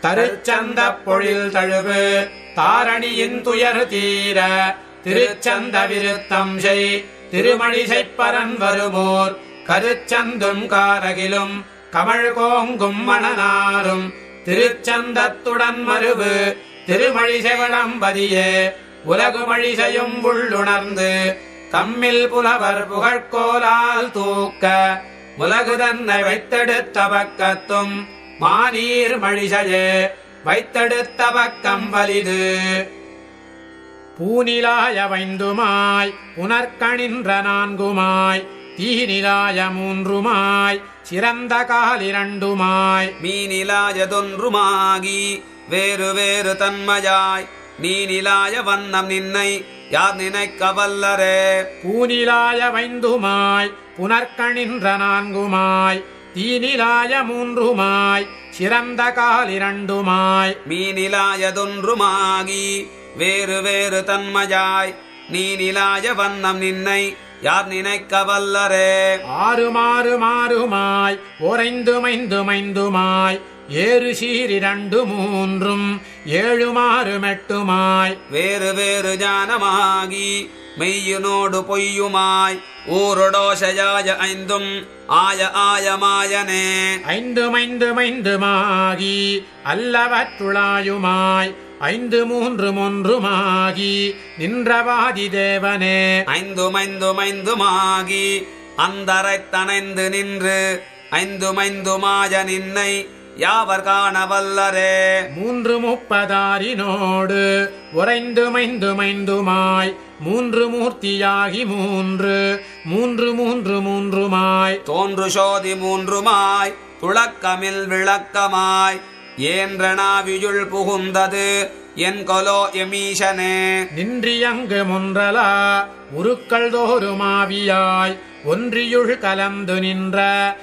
தருச்சந்த பொழில் தழுவு தாரணியின் துயர் தீர திருச்சந்த விருத்தம் செய் திருமழிசைப் பரன் வருமோர் கருச்சந்தும் காரகிலும் கமழ் கோங்கும் மணனாரும் திருச்சந்தத்துடன் மருவு திருமழிசெவளம்பதியே உலகுமழிசையும் உள்ளுணர்ந்து தம்மில் புலவர் புகழ்கோலால் தூக்க உலகு தன்னை வைத்தெடுத்த பக்கத்தும் மானீர் மழிசையே வைத்தெடுத்த பக்கம் வலிது பூநிலாய வைந்துமாய் புனர்கணின்ற நான்குமாய் தீநிலாய மூன்றுமாய் சிறந்த காலிரண்டுமாய் மீனிலாயதொன்றுமாகி வேறு வேறு தன்மையாய் நீனிலாய வண்ணம் நின்னை யார் நினைக்க வல்லரே பூநிலாய வைந்துமாய் புனர்கணின்ற நான்குமாய் தீநிலாய மூன்றுமாய் சிறந்த காலிரண்டுமாய் மீனிலாயதொன்றுமாகி வேறு வேறு தன்மையாய் நீனிலாய வண்ணம் நின்னை யார் நினைக்க வல்லரே ஆறு மாறு மாறுமாய் ஓரைந்து மைந்து மைந்துமாய் ஏறு சீரிரண்டு மூன்றும் ஏழு மாறு மெட்டுமாய் வேறு வேறு ஞானமாகி மெய்யுனோடு பொய்யுமாய் ஊருடோஷயாய ஐந்தும் ஆய ஆயமாயனே ஐந்து மைந்து மைந்துமாகி அல்லவற்றுளாயுமாய் ஐந்து மூன்று மூன்றுமாகி நின்றவாதி தேவனே ஐந்துமைந்துமைந்துமாகி அந்தரைத் தனைந்து நின்று ஐந்துமைந்துமாய நின்னை யாவர் காண வல்லரே மூன்று முப்பதாரினோடு உறைந்து மைந்து மைந்துமாய் மூன்று மூர்த்தியாகி மூன்று மூன்று மூன்று மூன்றுமாய் தோன்று சோதி மூன்றுமாய் துளக்கமில் விளக்கமாய் ஏன்றனாவியுள் புகுந்தது என் கொலோ எமீஷனே நின்றியங்கு முன்றலா உருக்கள் தோறுமாவியாய் ஒன்றியுள் கலந்து நின்ற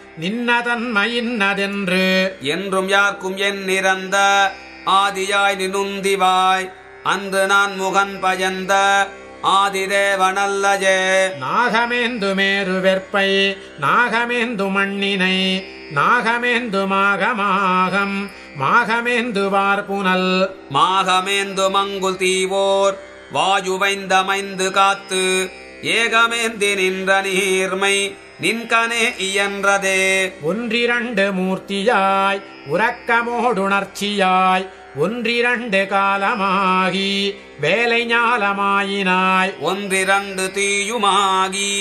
நின்னதன்மையின்னதென்று என்றும் யார்க்கும் என் நிறந்த ஆதியாய் நினுந்திவாய் அன்று நான் முகன் பயந்த ஆதிதேவனல்லஜே நாகமேந்து மேரு வெற்பை நாகமேந்து மண்ணினை நாகமேந்து மாகமாகம் மாகமேந்து வார்புனல் மாகமேந்து மங்குல் தீவோர் வாயுவைந்தமைந்து காத்து ஏகமேந்தி நின்ற நீர்மை நின்கனே இயன்றதே ஒன்றிரண்டு மூர்த்தியாய் உறக்கமோடுணர்ச்சியாய் ஒன்றிரண்டு காலமாகி வேலை ஞாலமாயினாய் ஒன்றிரண்டு தீயுமாகி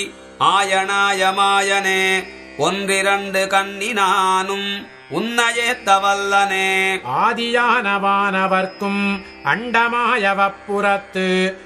ஆயனாயமாயனே ஒன்றிரண்டு கண்ணினானும் உன்னையேத்த வல்லனே ஆதியானவானவர்க்கும் அண்டமாயவப்புறத்து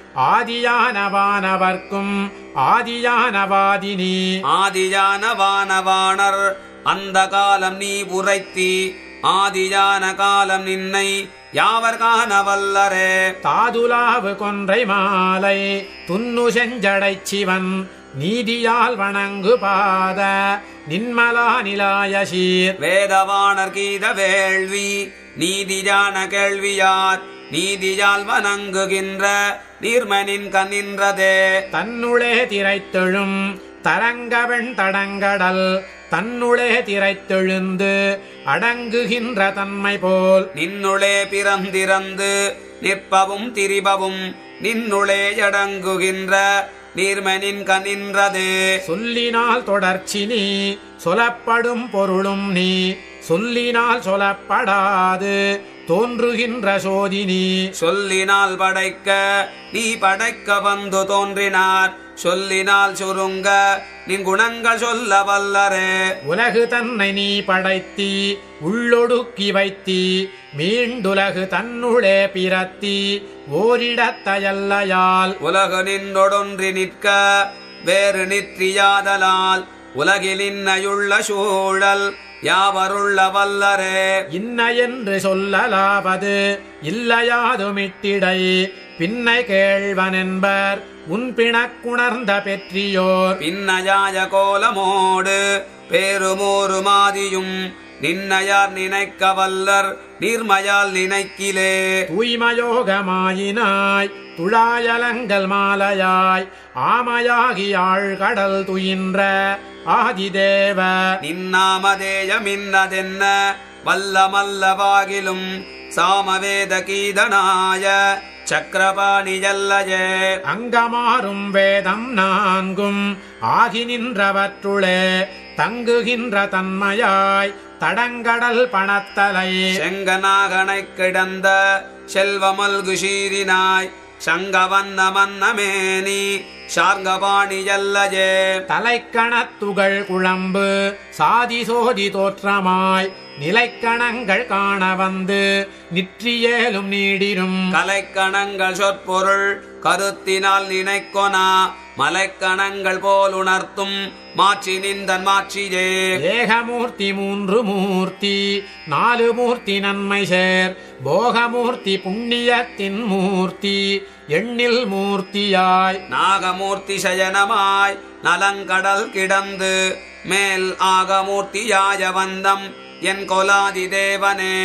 ஆதியானவானவர்க்கும் ஆதியானவாதினி ஆதியான வானவாணர் அந்த காலம் நீ உரைத்தி ஆதியான காலம் நின்னை யாவர் காண வல்லரே தாதுலாவு கொன்றை மாலை துன்னு செஞ்சடைச் சிவன் நீதியால் வணங்கு பாத நின்மலா நிலாயசீர் வேதவாணர் கீத வேள்வி நீதியான கேள்வியார் நீதியால் வணங்குகின்ற நீர்மனின் கண்ணின்றதே தன்னுளே திரைத்தெழும் தரங்கவெண் தடங்கடல் தன்னுளே திரைத்தெழுந்து அடங்குகின்ற தன்மை போல் நின்னுளே பிறந்திறந்து நிற்பவும் திரிபவும் நின்னுளே அடங்குகின்ற நீர்மனின் கண்ணின்றது சொல்லினால் தொடர்ச்சி நீ சொலப்படும் பொருளும் நீ சொல்லினால் சொலப்படாது தோன்றுகின்ற சோதினி சொல்லினால் படைக்க நீ படைக்க வந்து தோன்றினார் சொல்லினால் சுருங்க நின் குணங்கள் சொல்ல வல்லரே உலகு தன்னை நீ படைத்தி உள்ளொடுக்கி வைத்தி மீண்டுலகு தன்னுளே பிறத்தி ஓரிடத்தையல்லையால் உலகு நின்றொடொன்றி நிற்க வேறு நிற்றியாதலால் உலகில் இன்னையுள்ள சூழல் யாவருள்ள வல்லரே இன்ன என்று சொல்லலாவது இல்லையாதுமிட்டிடை பின்னை கேள்வனென்பர் உன் பிணக்குணர்ந்த பெற்றியோர் பின்னயாய கோலமோடு பேருமோரு மாதியும் நின்னையார் நினைக்க வல்லர் நீர்மையால் நினைக்கிலே தூய்மயோகமாயினாய் துழாயலங்கள் மாலையாய் ஆமையாகி ஆழ்கடல் துயின்ற ஆதிதேவ நின்னாமதேயமின்னதென்ன வல்லமல்லவாகிலும் சாமவேத கீதனாய சக்கரபாணி ஜல்லஜே அங்கமாறும் வேதம் நான்கும் ஆகி நின்றவற்றுளே தங்குகின்ற தன்மையாய் தடங்கடல் பணத்தலை செங்கநாகனை கிடந்த செல்வமல்கு சீரினாய் சங்கவந்த மன்னமேனி சார்கபாணி ஜல்லஜே தலைக்கணத்துகள் குழம்பு சாதி சோதி தோற்றமாய் நிலைக்கணங்கள் காண வந்து நிற்றியேலும் நீடிரும் கலைக்கணங்கள் சொற்பொருள் கருத்தினால் நினைக்கொனா மலைக்கணங்கள் போல் உணர்த்தும் மாற்றி நின்றன் மாற்றியே ஏகமூர்த்தி மூன்று மூர்த்தி நாலு மூர்த்தி நன்மை சேர் போகமூர்த்தி புண்ணியத்தின் மூர்த்தி எண்ணில் மூர்த்தியாய் நாகமூர்த்தி சயனமாய் நலங்கடல் கிடந்து மேல் ஆகமூர்த்தியாய வந்தம் என் கொலாதி தேவனே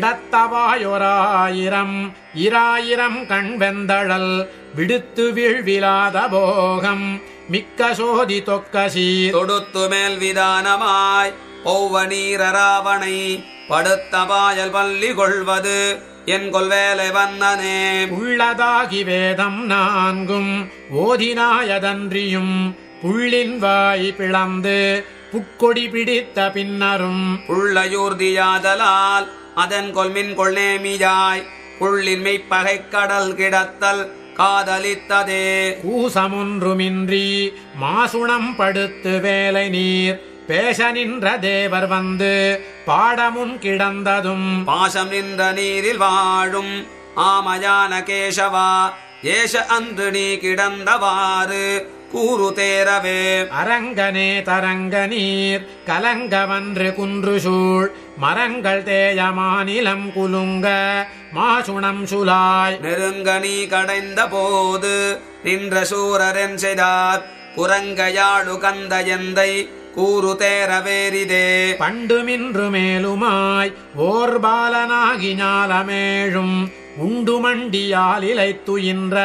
விடத்தவாயொராயிரம் இராயிரம் கண் வெந்தழல் விடுத்து வீழ்விலாத போகம் மிக்க சோதி தொக்க சீர் தொடுத்து மேல் விதானமாய் ஒவ்வ நீரராவணை படுத்த பாயல் பள்ளி கொள்வது என் கொள்வேலை வந்தனே உள்ளதாகி வேதம் நான்கும் ஓதினாயதன்றியும் புள்ளின் வாய் பிளந்து புக்கொடி பிடித்த பின்னரும் புள்ளையூர்தியாதலால் அதன் கொள்மின் கொள்நேமியாய் புள்ளின் மெய்ப்பகை கடல் கிடத்தல் காதலித்ததே கூசமொன்றுமின்றி மாசுணம் படுத்து வேலை நீர் பேச நின்ற தேவர் வந்து பாடமுன் கிடந்ததும் பாசம் நின்ற நீரில் வாழும் ஆமயான கேசவா ஏஷ அன்று நீ கிடந்தவாறு கூறு தேரவே அரங்கனே தரங்க நீர் கலங்கவன்று குன்று சூழ் மரங்கள் தேய மாநிலம் குலுங்க மாசுணம் சுலாய் நெருங்க நீ கடைந்த போது நின்ற சூரரென் செய்தார் குரங்கையாழு கந்த எந்தை கூறு தேரவேரிதே பண்டுமின்று மேலுமாய் ஓர் பாலனாகி ஞாலமேழும் உண்டு மண்டியால் இலைத்துயின்ற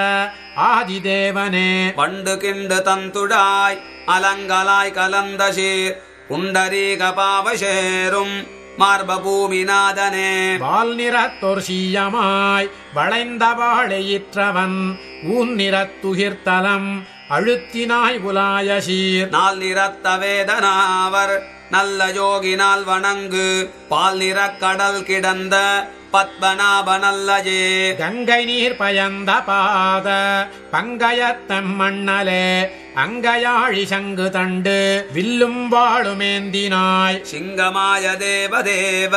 ஆதிதேவனே பண்டு கிண்டு தந்துடாய் அலங்கலாய் கலந்த சீர் புண்டரீக பாவசேரும் மார்ப பூமிநாதனே வால் நிறத்தொர் சீயமாய் வளைந்த வாழையிற்றவன் ஊன் நிறத்துகிர்த்தலம் அழுத்தினாய் உலாய சீர் நாள் நிறத்த வேதனாவர் நல்ல யோகினால் வணங்கு பால் நிறக் கடல் கிடந்த பத்மநாப நல்லஜே கங்கை நீர் பயந்த பாத பங்கயத்தம் மண்ணலே அங்கயாழி சங்கு தண்டு வில்லும் வாழுமேந்தினாய் சிங்கமாய தேவதேவ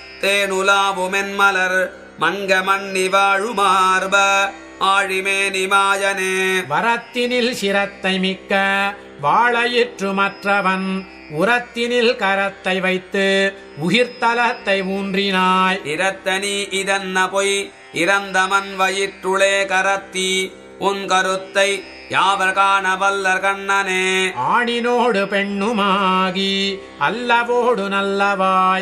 தேனுலாவுமென்மலர் மங்க மன்னி வாழுமார்ப ஆழிமேனி மாயனே வரத்தினில் சிரத்தை மிக்க வாழையிற்று மற்றவன் உரத்தினில் கரத்தை வைத்து உகிர்த்தலத்தை ஊன்றினாய் இரத்தனி இதன்ன பொய் இறந்தமன் வயிற்றுளே கரத்தி உன் கருத்தை யாவர் காண வல்லர் கண்ணனே ஆணினோடு பெண்ணுமாகி அல்லவோடு நல்லவாய்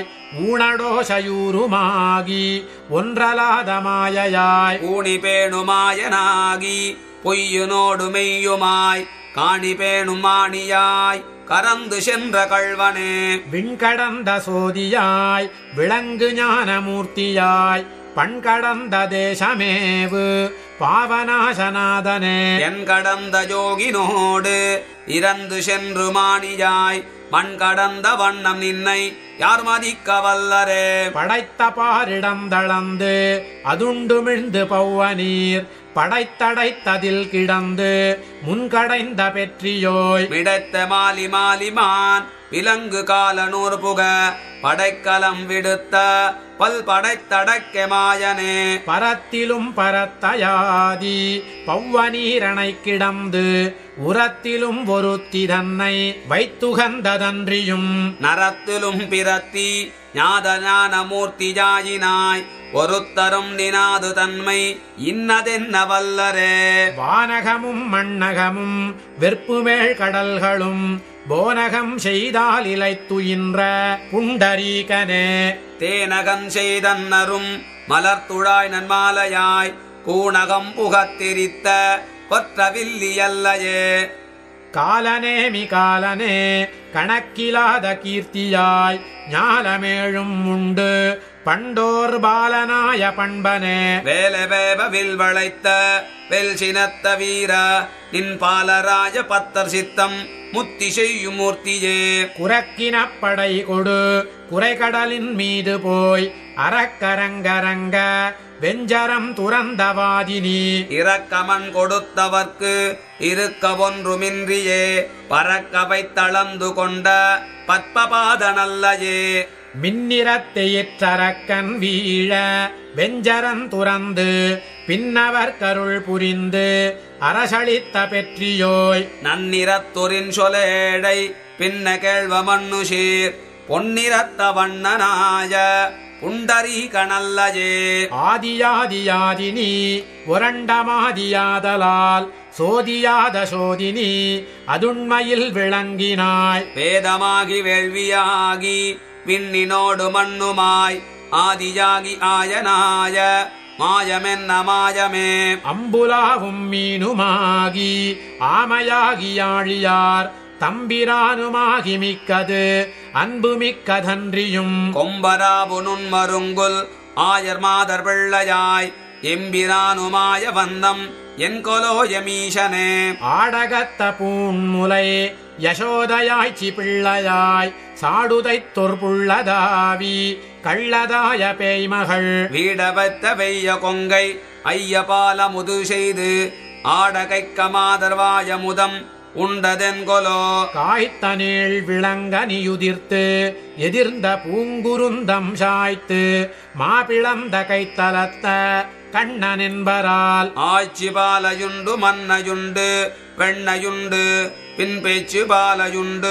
ஊனடோசயூருமாகி ஒன்றலாத மாயையாய் ஊனி பேணுமாயனாகி பொய்யுனோடு மெய்யுமாய் காணி பேணுமானியாய் கரந்து சென்ற கள்வனே விண்கடந்த சோதியாய் விளங்கு ஞானமூர்த்தியாய் பண்கடந்த தேசமேவு பாவநாசநாதனே என் கடந்த யோகினோடு இறந்து சென்று மானியாய் மண் கடந்த வண்ணம் நின்னை யார் மதிக்க வல்லரே படைத்த பாரிடம் தளந்து அதுண்டுமிழ்ந்து பௌவ நீர் படைத்தடைத்ததில் கிடந்து முன்கடைந்த பெற்றியோய் விடைத்த மாலி மாலிமான் விலங்கு காலனூர் புக படைக்கலம் விடுத்த பல் படைத்தடக்க மாயனே பரத்திலும் பரத்தயாதி பௌவநீரனை கிடந்து உரத்திலும் ஒருத்தி தன்னை வைத்துகந்ததன்றியும் நரத்திலும் பிறத்தி ஞாத ஞான மூர்த்தி ஜாயினாய் ஒருத்தரும் நினாது தன்மை இன்னதென்ன வல்லரே வானகமும் மண்ணகமும் வெற்புமேழ் கடல்களும் போனகம் செய்தால் இலைத்துயின்ற புண்டரீகனே தேனகன் செய்தன்னரும் மலர்த்துழாய் நன்மாலையாய் கூணகம் புகத்திரித்த கொற்றவில்லியல்லையே காலனேமி காலனே கணக்கிலாத கீர்த்தியாய் ஞாலமேழும் உண்டு பண்டோர் பாலனாய பண்பனே வேலவேவ வில் வளைத்த வெல் சினத்த வீர நின் பாலராஜ பத்தர் சித்தம் முத்தி செய்யும் மூர்த்தியே குரக்கினப் படை கொடு குறைகடலின் மீது போய் அறக்கரங்கரங்க வெஞ்சரம் துறந்தவாதினி இரக்கமன் கொடுத்தவர்க்கு இருக்க ஒன்றுமின்றியே பறக்க வைத்தளந்து கொண்ட பத்மபாத நல்லயே மின்னிறத்தையிற்றரக்கன் வீழ வெஞ்சரன் துறந்து பின்னவர் கருள் புரிந்து அரசளித்த பெற்றியோய் நன்னிறத்தொரின் சொலேடை பின்ன கேள்வ மண்ணுஷீர் பொன்னிறத்த வண்ணனாய புண்டரீக நல்லயே ஆதியாதியாதினி உரண்டமாதியாதலால் சோதியாத சோதினி அதுண்மையில் விளங்கினாய் வேதமாகி வேள்வியாகி விண்ணினோடு மண்ணுமாய் ஆதியாகி ஆயனாய மாயமென்ன மாயமே அம்புலாவும் மீனுமாகி ஆமையாகியாழியார் தம்பிரானுமாகி மிக்கது அன்பு மிக்கதன்றியும் கொம்பராபு நுண்மருங்குல் ஆயர் மாதர் பிள்ளையாய் எம்பிரானுமாய வந்தம் என் கொலோயமீஷனே ஆடகத்த பூண்முலை யசோதயாய்ச்சி பிள்ளையாய் சாடுதைத் தொற்புள்ளதாவி கள்ளதாய பேய்மகள் வீடவத்த வெய்ய கொங்கை ஐயபால முது செய்து ஆடகைக்க மாதர்வாய முதம் உண்டதென்கொலோ காய்த்தனேள் விளங்க நியுதிர்த்து எதிர்ந்த பூங்குருந்தம் சாய்த்து மாபிளந்த கைத்தலத்த கண்ணன் என்பரால் ஆட்சி பாலையுண்டு மன்னையுண்டு வெண்ணையுண்டு பின் பேச்சு பாலையுண்டு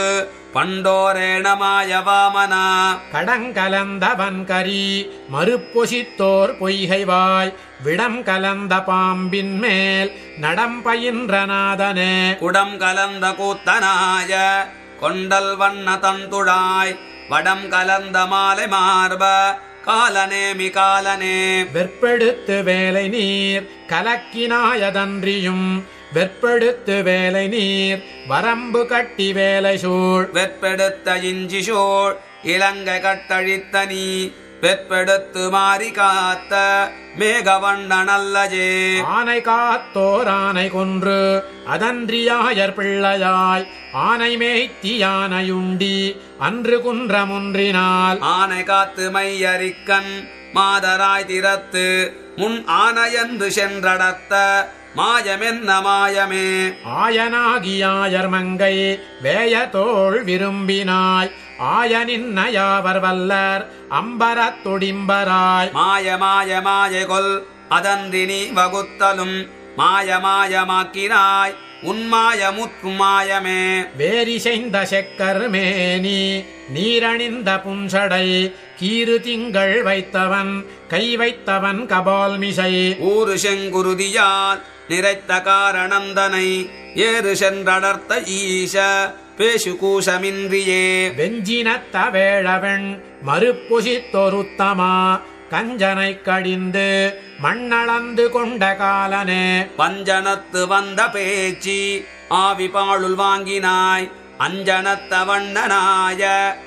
பண்டோரேணமாய வாமனா கடங்கலந்தவன் கரி மறுப்பொசித்தோர் பொய்கைவாய் விடம் கலந்த பாம்பின் மேல் நடம் பயின்ற நாதனே குடம் கலந்த கூத்தனாய கொண்டல் வண்ண தந்துழாய் வடம் கலந்த மாலை மார்ப காலனேமி காலனே வெற்பெடுத்து வேலை நீர் கலக்கினாயதன்றியும் வெற்பெடுத்து வேலை நீர் வரம்பு கட்டி வேலை சூழ் வெற்பெடுத்த இஞ்சி சோழ் இளங்கை கட்டழித்த நீ வெற்பெடுத்து மாறி காத்த மேகவண்ண நல்லஜே ஆனை காத்தோர் ஆனை கொன்று அதன்றியாயர் பிள்ளையாய் ஆனை மேய்த்தி யானையுண்டி அன்று குன்றமுன்றினால் ஆனை காத்து மையரிக்கன் மாதராய் திறத்து முன் ஆனையன்று சென்றடத்த மாயமென்ன மாயமே ஆயனாகியாயர் மங்கை வேய தோள் விரும்பினாய் ஆயனின் நயாவர் வல்லர் அம்பரத் தொடிம்பராய் மாய மாய மாய கொல் அதன்றி நீ வகுத்தலும் மாய மாயமாக்கினாய் உன்மாய முற்று மாயமே வேரிசைந்த செக்கர் மேனி நீரணிந்த புன்சடை கீறு திங்கள் வைத்தவன் கை வைத்தவன் கபால் மிசை ஊரு செங்குருதியால் நிறைத்த காரணந்தனை ஏறு சென்றடர்த்த ஈச பேசு கூசமின்றியே வெஞ்சினத்த வேழவன் மறுப்புசித்தொருத்தமா கஞ்சனை கடிந்து மண்ணளந்து கொண்ட காலனே பஞ்சனத்து வந்த பேச்சி ஆவி பாழுள் வாங்கினாய் அஞ்சனத்த வண்ணனாய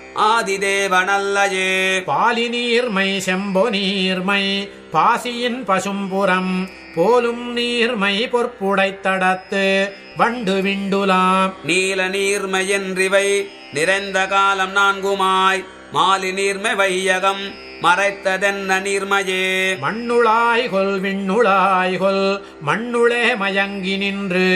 ஆதிதேவனல்லையே பாலி நீர்மை செம்பொ நீர்மை பாசியின் பசும்புறம் போலும் நீர்மை பொற்புடைத்தடத்து வண்டு விண்டுலாம் நீல நீர்மையென்றிவை நிறைந்த காலம் நான்குமாய் மாலி நீர்மை வையகம் மறைத்ததென்ன நீர்மையே மண்ணுளாய் கொல் விண்ணுளாய் கொல் மண்ணுளே மயங்கி நின்று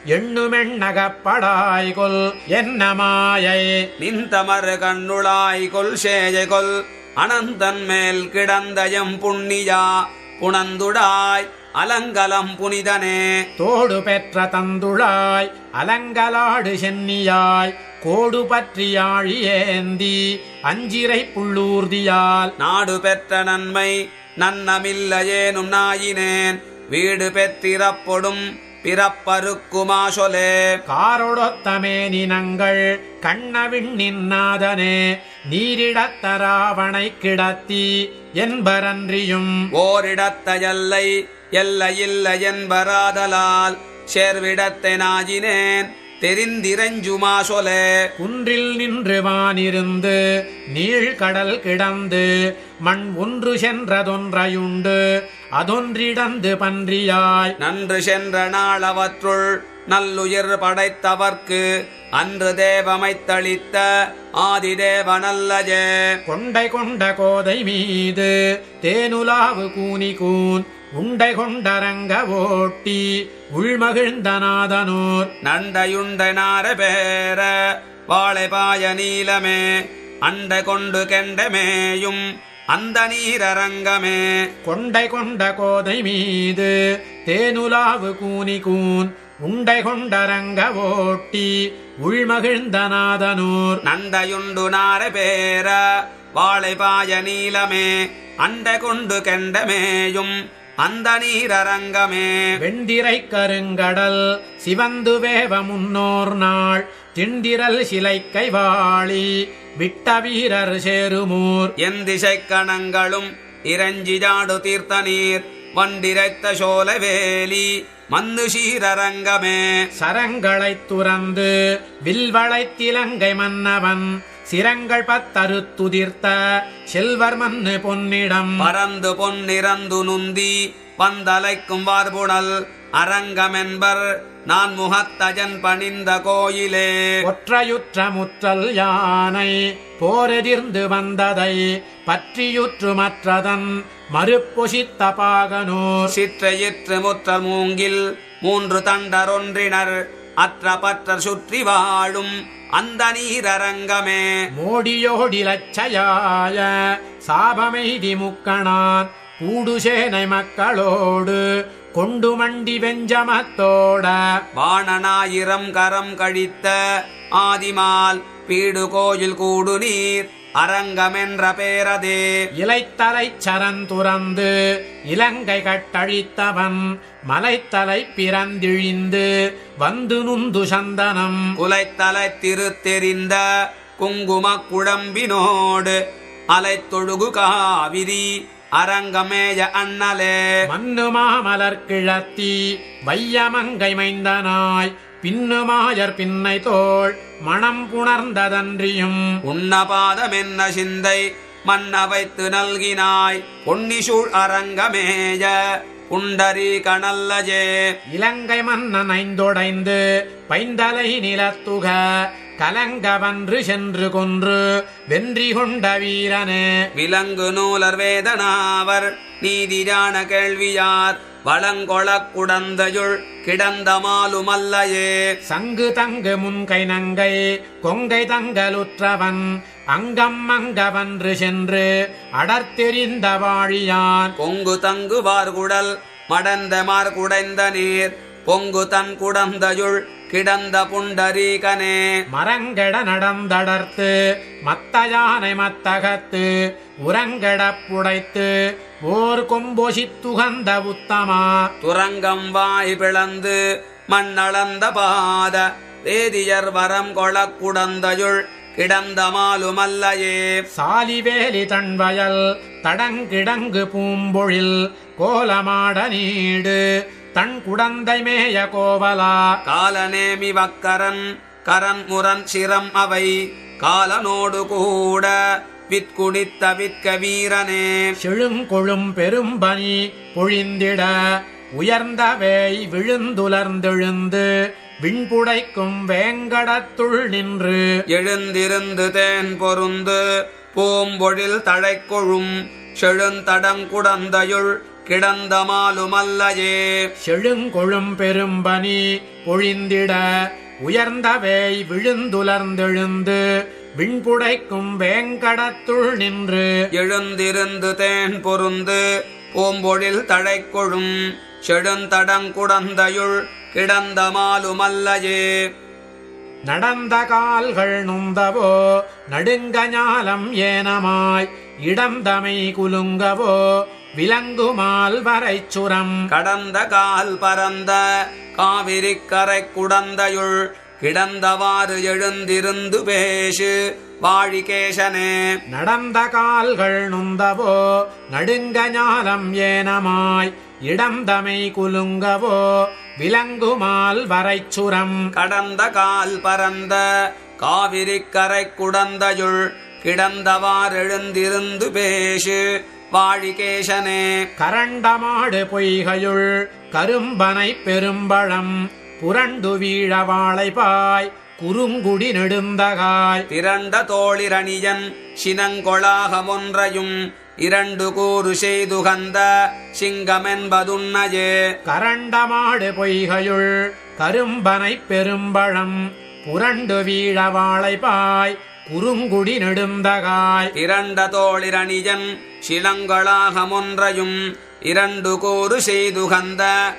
எண்ணுமெண்ணகப்படாய் கொல் என்ன மாயை நின்றமர் கண்ணுளாய் கொல் சேயை கொல் அனந்தன் மேல் கிடந்தயம் புண்ணியா புணந்துடாய் அலங்கலம் புனிதனே தோடு பெற்ற தந்துழாய் அலங்கலாடு சென்னியாய் கோடு பற்றியாழி ஏந்தி அஞ்சிரை புள்ளூர்தியால் நாடு பெற்ற நன்மை நன்னமில்லையேனும் நாயினேன் வீடு பெற்றிறப்பொடும் பிறப்பருக்குமா சொலே காரொடொத்தமே நினங்கள் கண்ணவிண்ணின் நாதனே நீரிடத்த ராவணை கிடத்தி என்பரன்றியும் ஓரிடத்த எல்லை எல்லையில்லை என்பராதலால் சேர்விடத்தை நாஜினேன் தெரிந்திரஞ்சுமா சொலே குன்றில் நின்று வானிருந்து நீழ்கடல் கிடந்து மண் ஒன்று சென்றதொன்றையுண்டு அதொன்றிடந்து பன்றியாய் நன்று சென்ற நாளவற்றுள் நல்லுயிர் படைத்தவர்க்கு அன்று தேவமைத்தளித்த ஆதிதேவனல்லஜே கொண்டை கொண்ட கோதை மீது தேனுலாவு கூனி கூன் உண்டை கொண்டரங்க ஓட்டி உள்மகிழ்ந்த நாதனூர் நண்டையுண்ட நார பேர வாழைபாய நீலமே அண்ட கொண்டு கெண்டமேயும் அந்த நீரரங்கமே கொண்டை கொண்ட கோதை மீது தேனுலாவு கூனி கூன் உண்டை கொண்டரங்க ஓட்டி உள்மகிழ்ந்த நாதனூர் நண்டையுண்டு நார பேர வாழைபாய நீலமே அண்ட கொண்டு கெண்டமேயும் அந்த நீரரங்கமே வெண்டிரை கருங்கடல் சிவந்து வேவ முன்னோர் நாள் திண்டிரல் சிலைக்கை வாளி விட்ட வீரர் சேருமூர் எந்திசை கணங்களும் இறஞ்சி ஜாடு தீர்த்த நீர் வண்டிரைத்த சோலவேலி மந்து சீரரங்கமே சரங்களைத் துறந்து வில்வளைத்திலங்கை மன்னவன் சிரங்கள் பத்தறுத்துதிர்த்த செல்வர் மன்னு பொன்னிடம் பறந்து பொன்னிறந்து நுந்தி பந்தலைக்கும் வார்புணல் அரங்கமென்பர் நான் முகத்தஜன் பணிந்த கோயிலே ஒற்றையுற்ற முற்றல் யானை போரெதிர்ந்து வந்ததை பற்றியுற்று மற்றதன் மறுப்பொசித்த பாகனூர் சிற்றையிற்று முற்றல் மூங்கில் மூன்று தண்டரொன்றினர் அற்ற பற்றர் சுற்றி வாழும் அந்த நீரரங்கமே மோடியோடி லட்சயாய சாபமெய்தி முக்கணான் கூடுசேனை மக்களோடு கொண்டு மண்டி வெஞ்சமத்தோட வாணனாயிரம் கரம் கழித்த ஆதிமால் பீடு கோயில் கூடு நீர் அரங்கமென்ற பேரதே இலைத்தலைச் சரந்துறந்து இலங்கை கட்டழித்தவன் மலைத்தலை பிறந்திழிந்து வந்து நுந்து சந்தனம் குலைத்தலை திருத்தெறிந்த குங்கும குழம்பினோடு அலைத்தொழுகு காவிரி அரங்கமேய அண்ணலே மன்னு மாமலர் கிழத்தி வையமங்கை மைந்தனாய் பின்னுமாயர் பின்னை தோள் மணம் புணர்ந்ததன்றியும் உன்னபாதமென்ன சிந்தை மன்ன வைத்து நல்கினாய் பொன்னிசூழ் அரங்கமேய புண்டரி கணல்லஜே இலங்கை மன்னன் ஐந்தொடைந்து பைந்தலை நிலத்துக கலங்கவன்று சென்று கொன்று வென்றி கொண்ட வீரனே விலங்கு நூலர் வேதனாவர் நீதியான கேள்வியார் வளங்கொளக் குடந்தையுள் கிடந்த மாலுமல்லையே சங்கு தங்கு முன்கை நங்கை கொங்கை தங்கலுற்றவன் அங்கம் அங்கவன்று சென்று அடர்த்தெறிந்த வாழியான் பொங்கு தங்கு வார்குடல் மடந்த மார்குடைந்த நீர் பொங்கு தன் குடந்தையுள் கிடந்த புண்டரீகனே மரங்கெட நடந்தடர்த்து மத்த யானை மத்தகத்து உரங்கெடப் புடைத்து ஓர் கொம்பொசித்துகந்த உத்தமா துரங்கம் வாய் பிளந்து மண்ணளந்த பாத வேதியர் வரம் கொளக் குடந்தையுள் கிடந்த மாலுமல்லையே சாலிவேலி தன்வயல் தடங்கிடங்கு பூம்பொழில் கோலமாட நீடு தன் குடந்தை மேய கோவலா காலநேமி வக்கரன் கரன் முரன் சிரம் அவை காலனோடு கூட விற்குடித்த விற்க வீரனே செழுங்கொழும் பெரும்பனி பொழிந்திட உயர்ந்த வேய் விழுந்துலர்ந்தெழுந்து விண்புடைக்கும் வேங்கடத்துள் நின்று எழுந்திருந்து தேன் பொருந்து பூம்பொழில் தழைக்கொழும் செழுந்தடங்குடந்தையுள் கிடந்த மாலுமல்லையே செழுங்கொழும் பெரும்பனி பொழிந்திட உயர்ந்த வேய் விழுந்துலர்ந்தெழுந்து விண்புடைக்கும் வேங்கடத்துள் நின்று எழுந்திருந்து தேன் பொருந்து பூம்பொழில் தழைக்கொழும் செழுந்தடங்குடந்தையுள் கிடந்த மாலுமல்லையே நடந்த கால்கள் நுந்தவோ நடுங்க ஞாலம் ஏனமாய் இடந்தமை குலுங்கவோ விலங்குமால் வரைச்சுரம் கடந்த கால் பரந்த காவிரி கரை குடந்தையுள் கிடந்தவாறு எழுந்திருந்து பேசு வாழிகேசனே நடந்த கால்கள் நுந்தவோ நடுங்க ஞாலம் ஏனமாய் இடந்தமை குலுங்கவோ விலங்குமால் வரைச்சுரம் கடந்த கால் பரந்த காவிரி கரை குடந்தையுள் கிடந்தவாறெழுந்திருந்து பேசு வாழிகேசனே கரண்டமாடு பொய்கையுள் கரும்பனை பெரும்பழம் புரண்டு வீழ வாழைபாய் குறுங்குடி நெடுந்தகாய் திரண்ட தோழிரணியன் சினங்கொளாகமொன்றையும் இரண்டு கூறு செய்துகந்த சிங்கமென்பதுன்னயே கரண்டமாடு பொய்கையுள் கரும்பனை பெரும்பழம் புரண்டு வீழ வாழைபாய் குறுங்குடி நெடுந்தகாய் திரண்ட தோழிரணியன் சிலங்களாகமொன்றையும் இரண்டு கூறு செய்துகந்த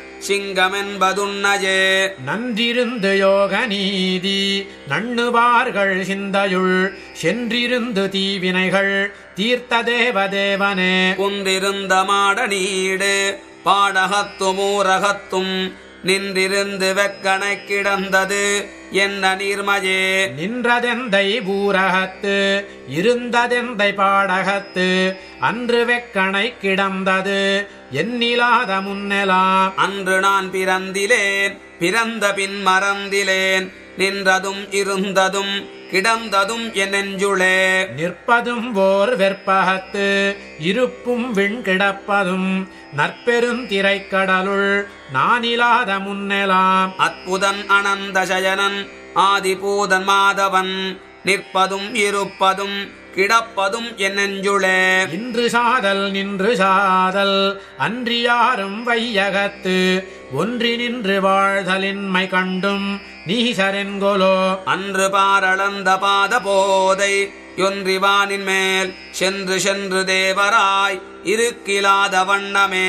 சிங்கமென்பதுன்னயே நன்றிருந்து யோக நீதி நண்ணுவார்கள் சிந்தையுள் சென்றிருந்து தீவினைகள் தீர்த்த தேவதேவனே குன்றிருந்த மாட நீடு பாடகத்தும் ஊரகத்தும் நின்றிருந்து வெக்கனை கிடந்தது என்ன நீர்மையே நின்றதெந்தை பூரகத்து இருந்ததெந்தை பாடகத்து அன்று வெக்கணை கிடந்தது எண்ணிலாத முன்னெலாம் அன்று நான் பிறந்திலேன் பிறந்த பின் மறந்திலேன் நின்றதும் இருந்ததும் கிடந்ததும் என் நெஞ்சுளே நிற்பதும் ஓர் வெற்பகத்து இருப்பும் விண் கிடப்பதும் நற்பெருந்திரைக்கடலுள் நானிலாத முன்னெலாம் அற்புதன் அனந்த சயனன் ஆதிபூதன் மாதவன் நிற்பதும் இருப்பதும் கிடப்பதும் என் நெஞ்சுளே இன்று சாதல் நின்று சாதல் அன்றியாரும் வையகத்து ஒன்றி நின்று வாழ்தலின்மை கண்டும் நீசரென்கொலோ அன்று பாரளந்த பாத போதை ஒன்றிவானின் மேல் சென்று சென்று தேவராய் இருக்கிலாத வண்ணமே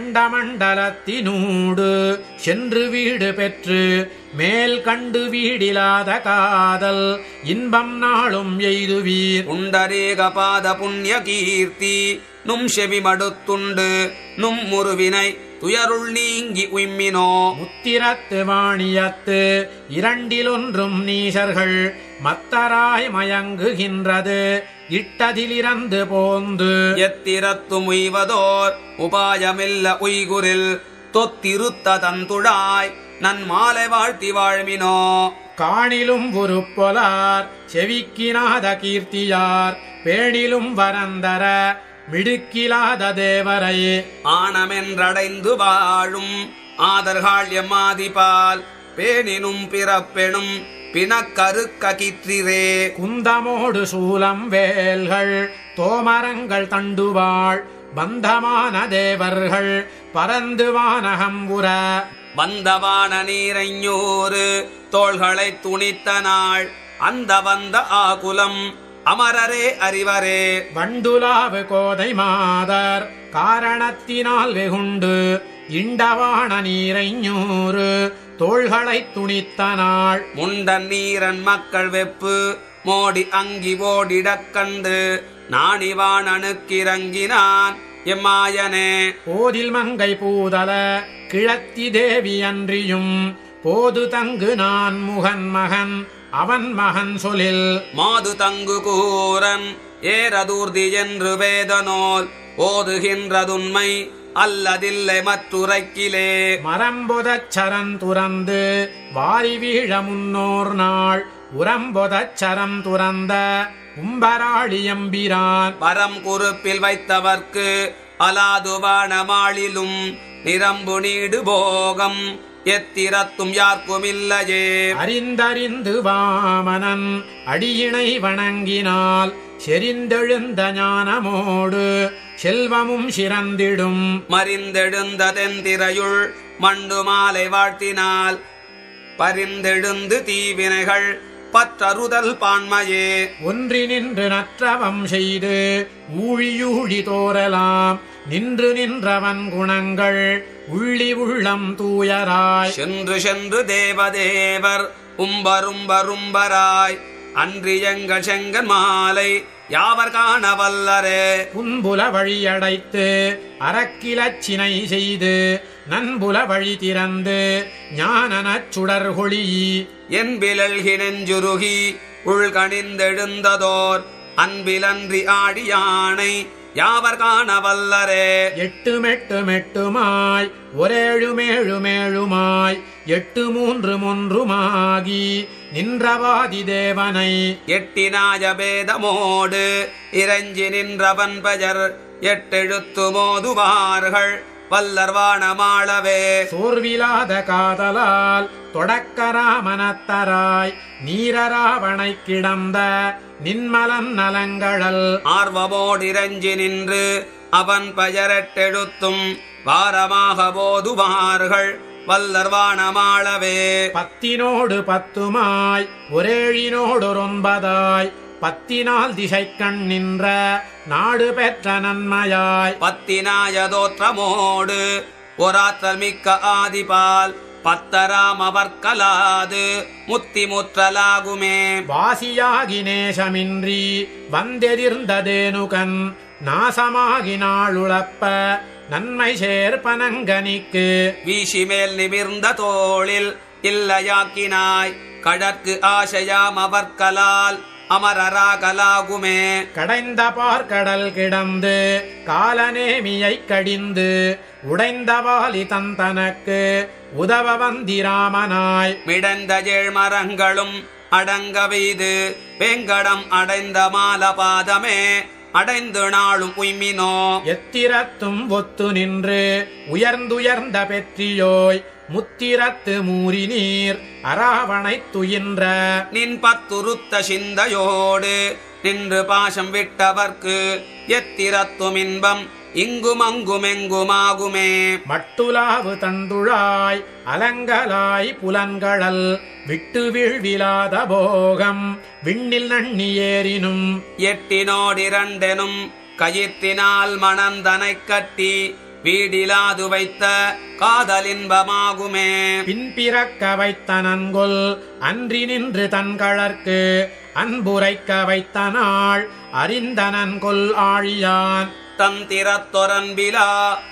சண்டமண்டலத்தினூடு சென்று வீடு பெற்று மேல் கண்டு வீடிலாத காதல் இன்பம் நாளும் எய்துவீர் உண்டரேக பாத புண்ணிய கீர்த்தி நும் செவி மடுத்துண்டு நும் முருவினை துயருள் நீங்கி உய்மினோ முத்திரத்து வாணியத்து இரண்டிலொன்றும் நீசர்கள் மத்தராய் மயங்குகின்றது இட்டதிலிறந்து போந்து எத்திரத்தும் உய்வதோர் உபாயமில்ல உய்குரில் தொத்திருத்த தந்துழாய் நன் மாலை வாழ்த்தி வாழ்மினோ காணிலும் ஒரு பொலார் செவிக்கினாத கீர்த்தியார் பேணிலும் வரந்தர மிடுக்கிலாத தேவரை ஆனமென்றடைந்து வாழும் ஆதர்கள் எம்மாதிபால் பேணினும் பிறப்பெனும் பிணக்கருக்க கிற்றிரே குந்தமோடு சூலம் வேல்கள் தோமரங்கள் தண்டுவாள் பந்தமான தேவர்கள் பரந்து வானகம்புற வந்தவான நீரைஞூறு தோள்களை துணித்த நாள் அந்த வந்த ஆகுலம் அமரரே அறிவரே வண்டுலாவு கோதை மாதர் காரணத்தினால் வெகுண்டு இண்டவான நீரைஞூறு தோள்களைத் துணித்த நாள் முண்டன் நீரன் மக்கள் வெப்பு மோடி அங்கி ஓடிடக் கண்டு நாணிவானனுக்கிறங்கினான் எம்மாயனே போதில் மங்கை பூதல கிழத்தி தேவி அன்றியும் போது தங்கு நான் முகன் மகன் அவன் மகன் சொலில் மாது தங்கு கூரன் ஏறதூர்தி என்று வேதனோல் ஓதுகின்றதுண்மை அல்லதில்லை மற்றுரைக்கிலே மரம்பொதச் சரம் துறந்து வாரி வீழ முன்னோர் நாள் உரம்பொதச் சரம் துறந்த உம்பராளியம்பிரான் பரம் குறுப்பில் வைத்தவர்க்கு அலாதுவான மாளிலும் நிரம்பு நீடு போகம் எத்திரத்தும் யார்க்குமில்லையே அறிந்தறிந்து வாமனன் அடியினை வணங்கினால் செறிந்தெழுந்த ஞானமோடு செல்வமும் சிறந்திடும் மறிந்தெழுந்த தென்திரையுள் மண்டு மாலை வாழ்த்தினால் பரிந்தெழுந்து தீவினைகள் பற்றறுதல் பான்மையே ஒன்றி நின்று நற்றவம் செய்து ஊழியூழி தோரலாம் நின்று நின்றவன் குணங்கள் உள்ளி உள்ளம் தூயராய் சென்று சென்று தேவதேவர் உம்பரும்பரும்பராய் அன்றி எங்கள் செங்கன் மாலை யாவர் காண வல்லரே புன்புல வழியடைத்து அறக்கிலச்சினை செய்து நன்புல வழி திறந்து ஞானனச் சுடர்கொளி என் விலல்கி நெஞ்சுருகி உள்கணிந்தெழுந்ததோர் அன்பிலன்றி ஆடியானை யாவர் காண வல்லரே எட்டு மெட்டு மெட்டுமாய் ஒரேழுமேழுமேழுமாய் எட்டு மூன்று மூன்றுமாகி நின்றவாதி தேவனை எட்டினாய பேதமோடு இறைஞ்சி நின்றவன் பெயர் எட்டெழுத்து மோதுவார்கள் வல்லர்வானமாளவே சோர்விலாத காதலால் தொடக்கராமனத்தராய் நீரராவணை கிடந்த நின்மலன் நலங்கழல் ஆர்வமோடிரஞ்சி நின்று அவன் பெயரெட்டெழுத்தும் வாரமாக போதுவார்கள் வல்லர்வானமாளவே பத்தினோடு பத்துமாய் ஒரேழினோடொன்பதாய் பத்தினால் திசை கண் நின்ற நாடு பெற்ற நன்மையாய் பத்தினாய தோற்றமோடு ஒராற்றல் மிக்க ஆதிபால் பத்தராம் அவர்கலாது முத்தி முற்றலாகுமே வாசியாகி நேசமின்றி வந்தெதிர்ந்ததேனுகன் நாசமாகி நாளுழப்ப நன்மை சேர்ப்பனங்கனிக்கு வீசி மேல் நிமிர்ந்த தோளில் இல்லையாக்கினாய் கழற்கு ஆசையாம் அவர்கலால் அமரராகலாகுமே கடைந்த பார்க்கடல் கிடந்து காலநேமியைக் கடிந்து உடைந்தவாலி தந்தனக்கு உதவ வந்திராமனாய் மிடந்த மரங்களும் அடங்க வைது வெங்கடம் அடைந்த மாலபாதமே அடைந்து நாளும் உய்மினோ எத்திரத்தும் ஒத்து நின்று உயர்ந்துயர்ந்த பெற்றியோய் முத்திரத்து மூரி நீர் அராவணைத் துயின்ற நின் பத்துருத்த சிந்தையோடு நின்று பாசம் விட்டவர்க்கு எத்திரத்தும் இன்பம் இங்குமங்குமெங்குமாகுமே மட்டுலாவு தந்துழாய் அலங்கலாய் புலன்கழல் விட்டு வீழ்விலாத போகம் விண்ணில் நண்ணி ஏறினும் எட்டினோடிரண்டெனும் கயிற்றினால் மணந்தனைக் கட்டி வீடிலாது வைத்த காதலின்பமாகுமே பின்பிறக்க வைத்த நன்கொல் அன்றி நின்று தன்கழற்கு அன்புரைக்க வைத்த நாள் அறிந்த நன்கொல் ஆழியான் தந்திரத்தொரன்பிலா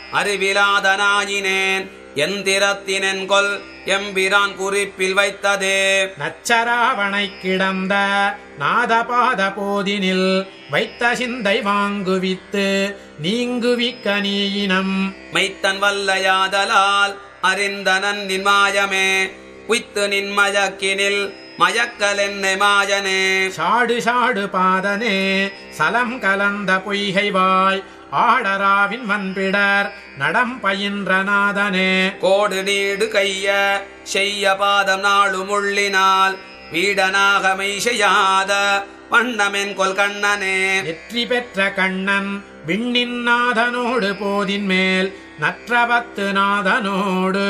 அறிவிலாதனாயினேன் எந்திரத்தினென்கொல் எம்பிரான் குறிப்பில் வைத்ததே நச்சராவணை கிடந்த நாதபாத போதினில் வைத்த சிந்தை வாங்குவித்து நீங்குவிக்க நீயினம் மைத்தன் வல்லையாதலால் அறிந்தனன் நின் மாயமே உய்த்து நின் மயக்கினில் மயக்கலென்னை மாயனே சாடு சாடு பாதனே சலம் கலந்த பொய்கைவாய் ஆடராவின் வன்பிடர் நடம் பயின்ற நாதனே கோடு நீடு கைய செய்ய பாதம் நாளும் உள்ளினால் வீடனாக மெய்செய்யாத வண்ணமென் கொல் கண்ணனே வெற்றி பெற்ற கண்ணன் விண்ணின் நாதனோடு போதின் மேல் நற்றவத்து நாதனோடு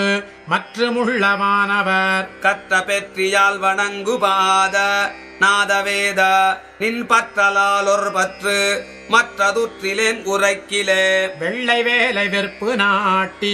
மற்றுமுள்ளவானவர் கற்ற பெற்றியால் வணங்கு பாத நாதவேத நின் பற்றலால் ஒரு பற்று மற்றதுற்றிலேன் உரைக்கிலே வெள்ளை வேலை வெற்பு நாட்டி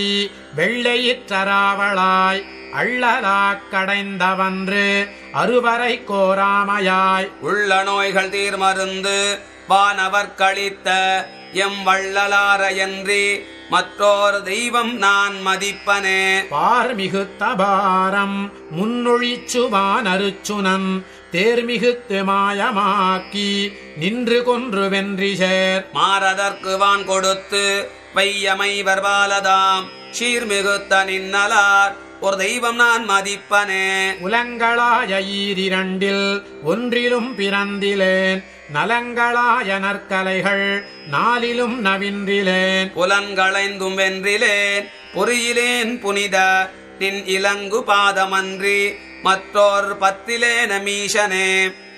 வெள்ளையிற்றராவளாய் அள்ளலாக் கடைந்தவன்று அறுவரை கோராமையாய் உள்ள நோய்கள் தீர்மருந்து வானவர் கழித்த எம் வள்ளலார என்றி மற்றோர் தெய்வம் நான் மதிப்பனே பார்மிகுத்த பாரம் முன்னொழிச்சுவான் அருச்சுனன் தேர்மிகுத்து மாயமாக்கி நின்று கொன்று வென்றி சேர் மாறதற்கு வான் கொடுத்து வையமைவர் பாலதாம் சீர்மிகுத்த நின்னலார் ஒரு தெய்வம் நான் மதிப்பனே உலங்களாய ஈரிரண்டில் ஒன்றிலும் பிறந்திலேன் நலங்களாய நற்கலைகள் நாளிலும் நவின்றிலேன் புலன்களைந்தும் வென்றிலேன் பொறியிலேன் புனித நின் இலங்கு பாதமன்றி மற்றோர் பத்திலேன மீசனே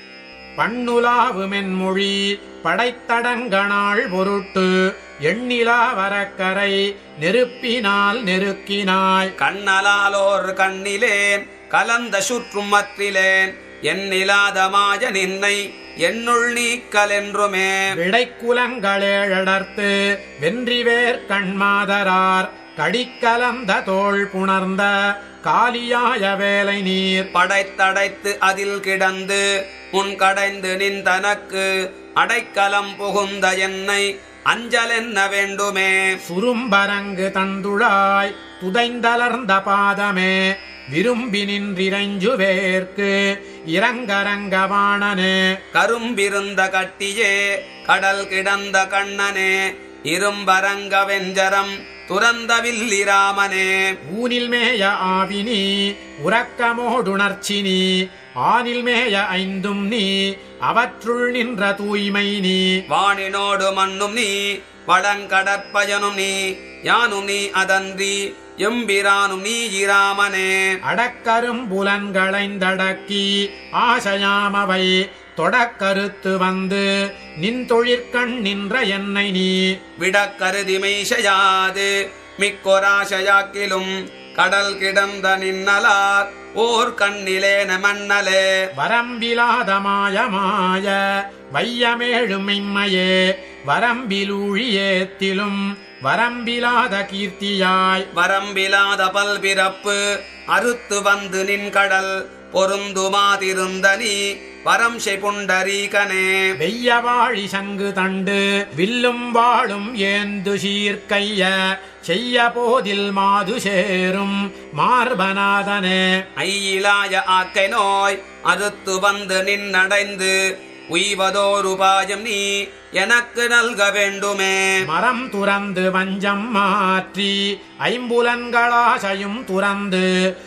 பண்ணுலாவு மென்மொழி படைத்தடங்கனாள் பொருட்டு எண்ணிலா வரக்கரை நெருப்பினால் நெருக்கினாய் கண்ணலாலோர் கண்ணிலேன் கலந்த சுற்றும் மற்றிலேன் எண்ணிலாத மாய நின்னை என்னுள் நீக்கலென்றுமே விடைக்குலங்களேழடர்த்து வென்றிவேர் கண்மாதரார் கடிக்கலந்த தோள் புணர்ந்த காலியாய வேலை நீர் படைத்தடைத்து அதில் கிடந்து முன் கடைந்து நின் தனக்கு அடைக்கலம் புகுந்த என்னை அஞ்சலென்ன வேண்டுமே சுரும்பரங்கு தந்துழாய் துதைந்தலர்ந்த பாதமே விரும்பி நின்றிரஞ்சுவேற்கு இரங்கரங்கவாணனே கரும்பிருந்த கட்டியே கடல் கிடந்த கண்ணனே இரும்பரங்க வெஞ்சரம் துறந்த வில்லிராமனே ஊனில் மேய ஆவினி உறக்கமோடுணர்ச்சி நீ ஆனில் மேய ஐந்தும் நீ அவற்றுள் நின்ற தூய்மை நீ வானினோடு மண்ணும் நீ வடங்கடற்பயனும் நீ யானும் நீ அதன்றி எம்பிரானும் நீ இராமனே அடக்கரும் புலன்களைந்தடக்கி ஆசையாமவை தொடக்கருத்து வந்து நின் தொழிற்கண் நின்ற என்னை நீ விடக்கருதிமை செய்யாது மிக்கொராசையாக்கிலும் கடல் கிடந்த நின்னலார் ஓர் கண்ணிலேன மன்னலே வரம்பிலாத மாயமாய வையமேழும் மெய்மையே வரம்பிலூழியேத்திலும் வரம்பிலாத கீர்த்தியாய் வரம்பிலாத பல்பிறப்பு அறுத்து வந்து நின் கடல் பொருந்துமாதிருந்த நீ வரம் புண்டரீகனே வெய்யவாழி சங்கு தண்டு வில்லும் வாழும் ஏந்து சீர்க்கைய செய்ய போதில் மாது சேரும் மார்பநாதனே ஐயிலாய ஆக்கை நோய் அறுத்து வந்து நின்னடைந்து உய்வதோருபாயம் நீ எனக்கு நல்க வேண்டுமே மரம் துறந்து வஞ்சம் மாற்றி ஐம்புலன்களாசையும் துறந்து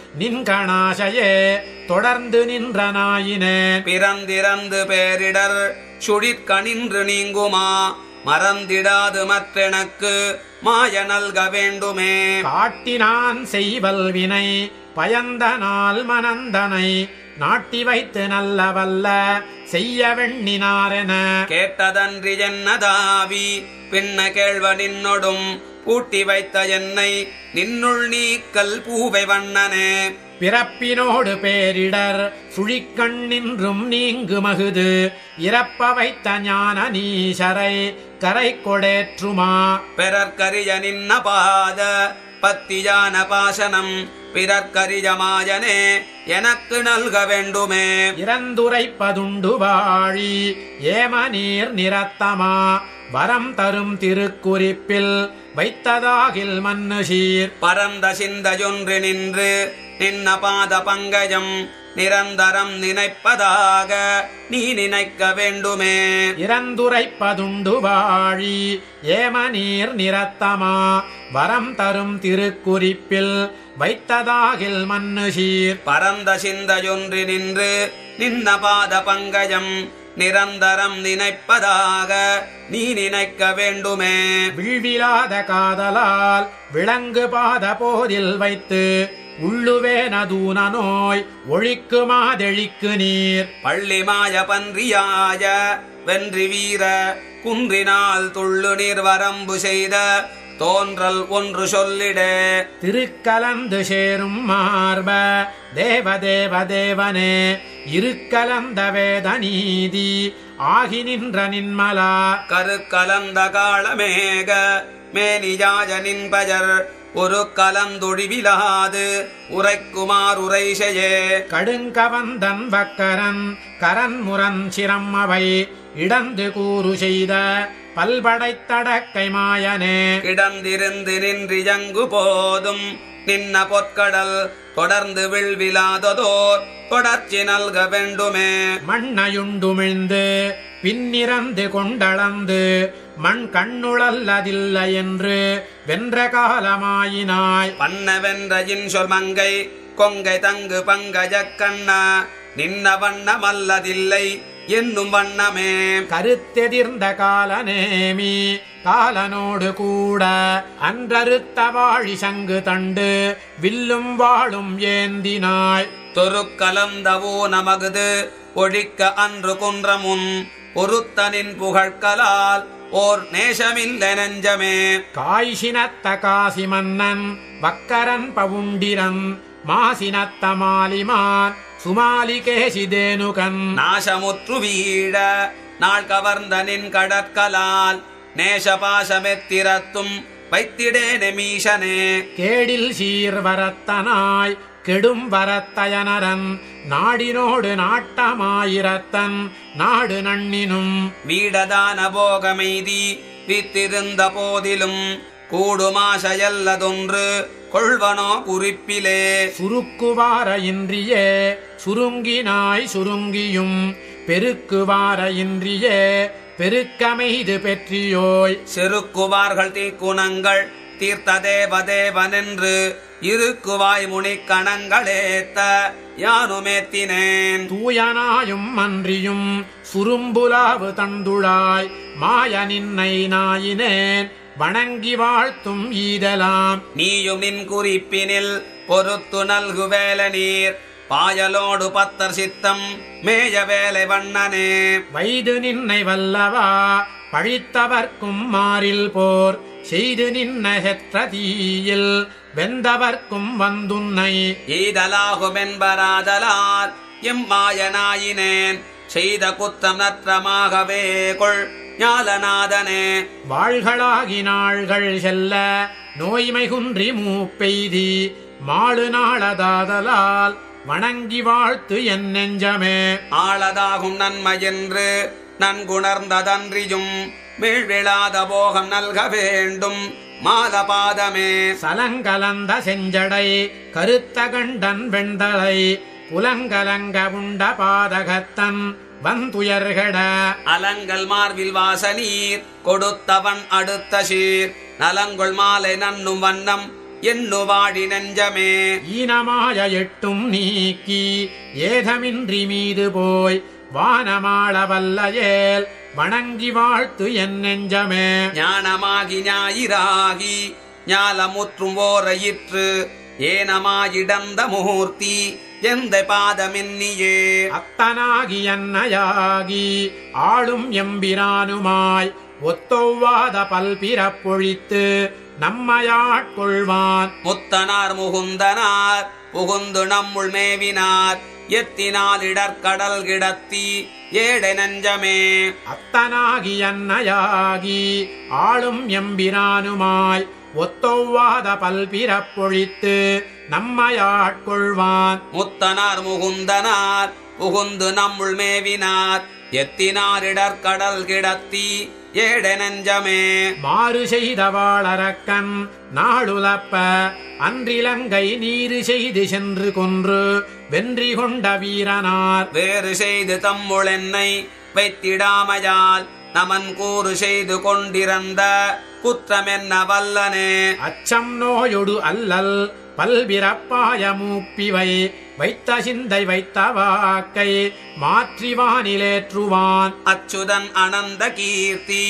நின்கணாசையே தொடர்ந்து நின்ற நாயினேன் பிறந்திறந்து பேரிடர் சுழிற்கணின்று நீங்குமா மறந்திடாது மற்றெனக்கு மாய நல்க வேண்டுமே காட்டினான் செய்வல் வினை பயந்த நாள் மனந்தனை நாட்டி வைத்து நல்ல வல்ல செய்ய வெண்ணினாரென கேட்டதன்றி என்னதாவி பின்ன கேள்வ நின்னொடும் பூட்டி வைத்த என்னை நின்னுள் நீக்கல் பூவை வண்ணனே பிறப்பினோடு பேரிடர் சுழிக்கண் நின்றும் நீங்கு மகுது இறப்ப வைத்த ஞான நீசரை கரை கொடேற்றுமா பிறர்க்கரிய நின்ன பாத பத்தியான பாசனம் பிறர்க்கரிய மாயனே எனக்கு நல்க வேண்டுமே இறந்துரைப்பதுண்டு வாழி ஏம நீர் நிறத்தமா வரம் தரும் திருக்குறிப்பில் வைத்ததாகில் மன்னு சீர் பரந்த சிந்தையொன்று நின்று நின்ன பாத பங்கஜம் நிரந்தரம் நினைப்பதாக நீ நினைக்க வேண்டுமே இறந்துரைப்பதுண்டு வாழி ஏம நீர் நிறத்தமா வரம் தரும் திருக்குறிப்பில் வைத்ததாகில் மன்னு சீர் பரந்த சிந்தையொன்று நின்று நின்ன பாத பங்கஜம் நிரந்தரம் நினைப்பதாக நீ நினைக்க வேண்டுமே விழ்விலாத காதலால் விளங்கு பாத போதில் வைத்து உள்ளுவேனதூன நோய் ஒழிக்கு மாதெழிக்கு நீர் பள்ளி மாய பன்றியாய வென்றி வீர குன்றினால் துள்ளு நீர் வரம்பு செய்த தோன்றல் ஒன்று சொல்லிடே திருக்கலந்து சேரும் மார்ப தேவ தேவ தேவனே இருக்கலந்த வேத நீதி ஆகி நின்ற நின்மலா கருக்கலந்த காளமேக மேனியாய நின்பஜர் ஒரு கலந்தொழிவிலாது உரைக்குமார் உரைசையே கடுங்கவந்தன் வக்கரன் கரன் முரன் சிரம் அவை இடந்து கூறு செய்த பல்படைத்தடக்கை மாயனே கிடந்திருந்து நின்றியங்கு போதும் நின்ன பொற்கடல் தொடர்ந்து விழ்விலாததோர் தொடர்ச்சி நல்க வேண்டுமே மண்ணையுண்டுமிழ்ந்து பின்னிறந்து கொண்டளந்து மண் கண்ணுழல்லதில்லை என்று வென்ற காலமாயினாய் பண்ணவென்ற இன்சொல் மங்கை கொங்கை தங்கு பங்கஜ கண்ணா நின்ன வண்ணமல்லதில்லை என்னும் வண்ணமே கருத்தெதிர்ந்த காலநேமி காலனோடு கூட அன்றறுத்த வாழி சங்கு தண்டு வில்லும் வாழும் ஏந்தினாய் தொருக்கலந்தவோ நமகுது ஒழிக்க அன்று குன்றமுன் பொருத்தனின் புகழ்கலால் ஓர் நேசமில்லை நெஞ்சமே காய்சினத்த காசி மன்னன் வக்கரன் பவுண்டிரன் மாசினத்த மாலிமான் சுமாலிகேசிதேனுகன் நாசமுற்று வீட நாள் கவர்ந்த நின் கடற்கலால் நேசபாசமெத்திரத்தும் வைத்திடேனே மீசனே கேடில் சீர் வரத்தனாய் கெடும் வரத்தயனரன் நாடினோடு நாட்டமாயிரத்தன் நாடு நன்னினும் வீடதான போகமெய்தி வித்திருந்த போதிலும் கூடுமாசையல்லதொன்று கொள்வனோ குறிப்பிலே சுருக்குவார இன்றியே சுருங்கினாய் சுருங்கியும் பெருக்குவார இன்றியே பெருக்கமெய்து பெற்றியோய் செருக்குவார்கள் தீக்குணங்கள் தீர்த்த தேவதேவனென்று இருக்குவாய் முனிக்கணங்களேத்த யானுமேத்தினேன் தூயனாயும் அன்றியும் சுரும்புலாவு தந்துழாய் மாய நின்னை நாயினேன் வணங்கி வாழ்த்தும் ஈதலாம் நீயும் நின் குறிப்பினில் பொறுத்து நல்கு வேல நீர் பாயலோடு பத்தர் சித்தம் மேய வேலை வண்ணனே வைது நின்னை வல்லவா பழித்தவர்க்கும் மாறில் போர் செய்து நின்ன ஹெற்ற தீயில் வெந்தவர்க்கும் வந்துன்னை ஈதலாகுமென்பராதலால் எம்மாயனாயினேன் செய்த குத்தம் நற்றமாகவே கொள் ஞாலநாதனே வாழ்களாகி நாள்கள் செல்ல நோய்மை குன்றி மூப்பெய்தி மாடு நாளதாதலால் வணங்கி வாழ்த்து என் நெஞ்சமே ஆளதாகும் நன்மையென்று நன்குணர்ந்ததன்றியும் மீழ்விழாத போகம் நல்க வேண்டும் மாலபாதமே சலங்கலந்த செஞ்சடை கருத்த கண்டன் வெண்தலை புலங்கலங்க உண்ட பாதகத்தன் வந்துயர்கட அலங்கல் மார்பில் வாசநீர் கொடுத்தவன் அடுத்த சீர் நலங்கொள் மாலை நன்னும் வண்ணம் எண்ணு வாடி நெஞ்சமே ஈனமாய எட்டும் நீக்கி ஏதமின்றி மீது போய் வானமாள வல்லையேல் வணங்கி வாழ்த்து என் நெஞ்சமே ஞானமாகி ஞாயிறாகி ஞாலமுற்றும் ஓரையிற்று ஏனமாயிடந்த மூர்த்தி எந்த பாதமென்னியே அத்தனாகி அன்னையாகி ஆளும் எம்பிரானுமாய் ஒத்தொவ்வாத பல்பிறப்பொழித்து நம்மையாட்கொள்வான் முத்தனார் முகுந்தனார் புகுந்து நம்முள் மேவினார் எத்தினால் இடர்கடல் கிடத்தி ஏடை நெஞ்சமே அத்தனாகி அன்னையாகி ஆளும் எம்பிரானுமாய் ஒத்தொவ்வாத பல்பிறப்பொழித்து நம்மையாட்கொள்வான் முத்தனார் முகுந்தனார் புகுந்து நம்முள் மேவினார் எத்தினார் இடர்கடல் கிடத்தி ஏடை நெஞ்சமே மாறு செய்த வாழறக்கன் நாளுலப்ப அன்றிலங்கை நீரு செய்து சென்று கொன்று வென்றி கொண்ட வீரனார் வேறு செய்து தம்முள் என்னை வைத்திடாமையால் நமன் கூறு செய்து கொண்டிருந்த குற்றமென்ன வல்லனே அச்சம் நோயொடு அல்லல் பல்பிறப்பாய மூப்பிவை வைத்த சிந்தை வைத்த வாக்கை மாற்றி வானிலேற்றுவான் அச்சுதன் அனந்த கீர்த்தி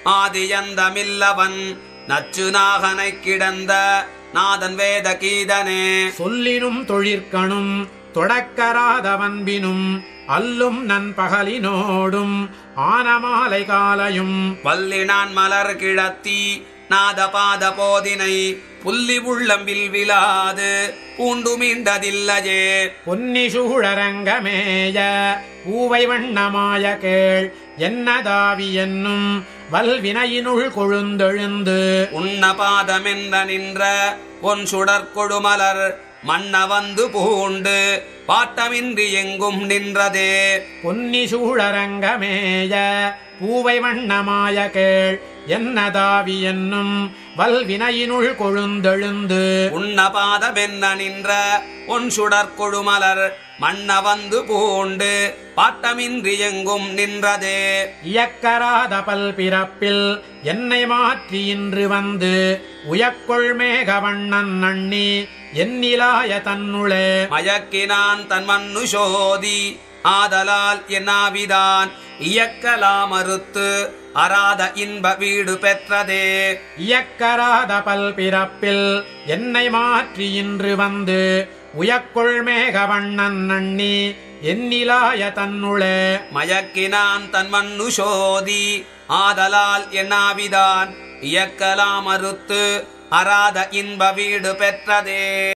ஆதியந்தமில்லவன் நச்சு நாகனை கிடந்த நாதன் வேத கீதனே சொல்லினும் தொழிற்கணும் தொடக்கராதவன்பினும் அல்லும் நண்பகலினோடும் ஆனமாலை காலையும் வல்லினான் மலர் கிழத்தி நாதபாத போதினை புள்ளி உள்ளம்பில் விழாது பூண்டு மீண்டதில்லையே பொன்னி சூழரங்கமேய பூவை வண்ணமாய கேள் என்னதாவி என்னும் வல்வினையினுள் கொழுந்தெழுந்து உன்ன பாதமென்ற நின்ற பொன் சுடற்கொழுமலர் மன்ன வந்து பூண்டு பாட்டமின்றி எங்கும் நின்றதே பொன்னி சூழரங்கமேய பூவை வண்ணமாய கேள் என்னதாவி என்னும் வல்வினையினுள் கொழுந்தெழுந்து உன்ன பாதமென்ன நின்ற பொன் சுடற்கொழுமலர் மன்ன வந்து பூண்டு பாட்டமின்றி எங்கும் நின்றதே இயக்கராத பல்பிறப்பில் என்னை மாற்றி இன்று வந்து உயக்கொள் மேகவண்ணன் நண்ணி எண்ணிலாய தன்னுளே மயக்கினான் தன் மண்ணு சோதி ஆதலால் என்னாவிதான் இயக்கலாமறுத்து அராத இன்ப வீடு பெற்றதே இயக்கராத பல்பிறப்பில் என்னை மாற்றி இன்று வந்து உயக்கொள் மேகவண்ணன் நண்ணி எண்ணிலாய தன்னுளே மயக்கினான் தன் மண்ணு சோதி ஆதலால் என்னாவிதான் இயக்கலாமறுத்து அராத இன்ப வீடு பெற்றதே